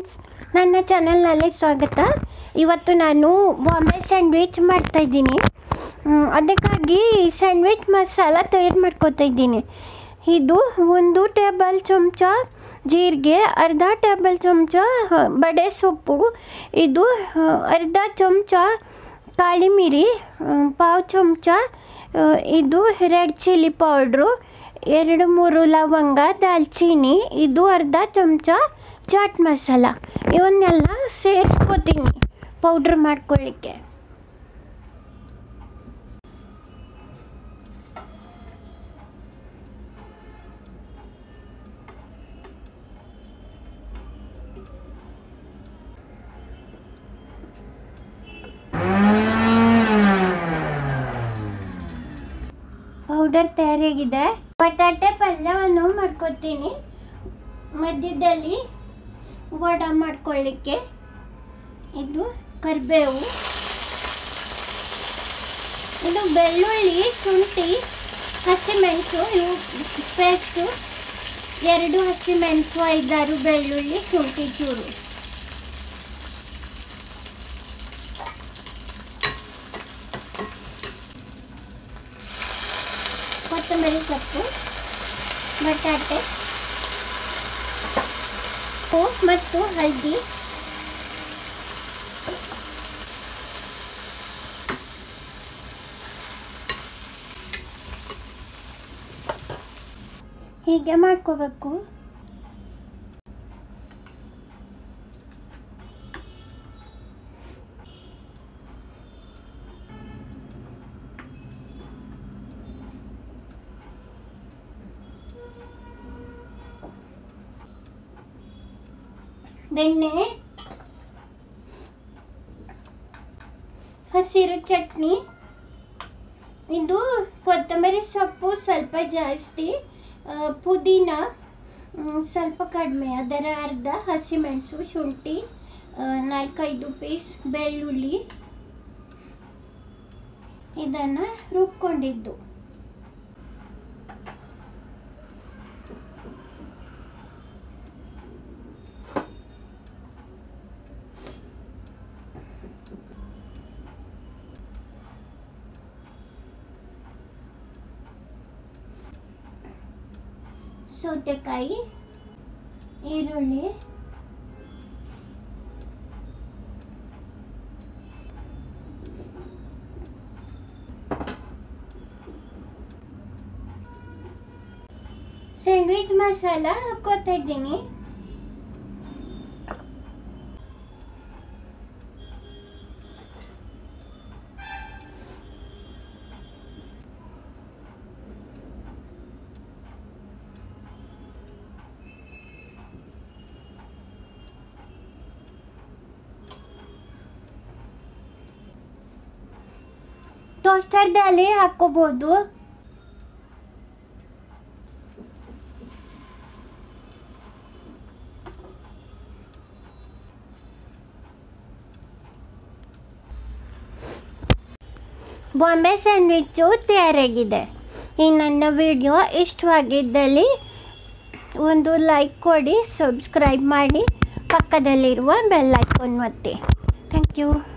friends ನನ್ನ ಚಾನಲ್ನಲ್ಲಿ ಸ್ವಾಗತ ಇವತ್ತು ನಾನು ಬಾಂಬೆ ಸ್ಯಾಂಡ್ವಿಚ್ ಮಾಡ್ತಾಯಿದ್ದೀನಿ ಅದಕ್ಕಾಗಿ ಸ್ಯಾಂಡ್ವಿಚ್ ಮಸಾಲ ತಯಾರು ಮಾಡ್ಕೋತಾ ಇದ್ದೀನಿ ಇದು ಒಂದು ಟೇಬಲ್ ಚಮಚ ಜೀರಿಗೆ ಅರ್ಧ ಟೇಬಲ್ ಚಮಚ ಬಡೆ ಸೊಪ್ಪು ಇದು ಆ, ಅರ್ಧ ಚಮಚ ಕಾಳಿ ಮಿರಿ ಪಾವು ಚಮಚ ಆ, ಇದು ರೆಡ್ ಚಿಲ್ಲಿ ಪೌಡ್ರು ಎರಡು ಮೂರು ಲವಂಗ ದಾಲ್ಚೀನಿ ಇದು ಅರ್ಧ ಚಮಚ ಚಾಟ್ ಮಸಾಲ ಇವನ್ನೆಲ್ಲ ಸೇರಿಸ್ಕೋತೀನಿ ಪೌಡ್ರ್ ಮಾಡ್ಕೊಳ್ಳಿಕ್ಕೆ ಪೌಡರ್ ತಯಾರಾಗಿದೆ ಬಟಾಟೆ ಪಲ್ಯವನ್ನು ಮಾಡ್ಕೊತೀನಿ ಮಧ್ಯದಲ್ಲಿ ವಡ ಮಾಡ್ಕೊಳ್ಳಿಕ್ಕೆ ಇದು ಕರಿಬೇವು ಇದು ಬೆಳ್ಳುಳ್ಳಿ ಶುಂಠಿ ಹಸಿಮೆಣಸು ಇವು ಪೇಸ್ಟು ಎರಡು ಹಸಿಮೆಣಸು ಐದಾರು ಬೆಳ್ಳುಳ್ಳಿ ಶುಂಠಿ ಚೂರು ಕೊತ್ತಂಬರಿ ಸೊಪ್ಪು ಬಟಾಟೆ ಉಪ್ಪು ಮತ್ತು ಹಳದಿ ಹೀಗೆ ಮಾಡ್ಕೋಬೇಕು ಬೆಣ್ಣೆ ಹಸಿರು ಚಟ್ನಿ ಇದು ಕೊತ್ತಂಬರಿ ಸೊಪ್ಪು ಸ್ವಲ್ಪ ಜಾಸ್ತಿ ಆ, ಪುದೀನ ಮ್, ಸ್ವಲ್ಪ ಕಡಿಮೆ ಅದರ ಅರ್ಧ ಹಸಿಮೆಣಸು ಶುಂಠಿ ಆ, ನಾಲ್ಕೈದು ಪೀಸ್ ಬೆಳ್ಳುಳ್ಳಿ ಇದನ್ನು ರುಬ್ಕೊಂಡಿದ್ದು ಸೌತೆಕಾಯಿ ಈರುಳ್ಳಿ ಸ್ಯಾಂಡ್ವಿಚ್ ಮಸಾಲ ಹಾಕೋತಾ ಇದ್ದೀನಿ ಟೋಸ್ಟರ್ದಲ್ಲಿ ಹಾಕೋಬಹುದು ಬಾಂಬೆ ಸ್ಯಾಂಡ್ವಿಚ್ಚು ತಯಾರಾಗಿದೆ ಈ ನನ್ನ ವಿಡಿಯೋ ಇಷ್ಟವಾಗಿದ್ದಲ್ಲಿ ಒಂದು ಲೈಕ್ ಕೊಡಿ ಸಬ್ಸ್ಕ್ರೈಬ್ ಮಾಡಿ ಪಕ್ಕದಲ್ಲಿರುವ ಬೆಲ್ ಐಕಾನ್ ಒತ್ತಿ ಥ್ಯಾಂಕ್ ಯು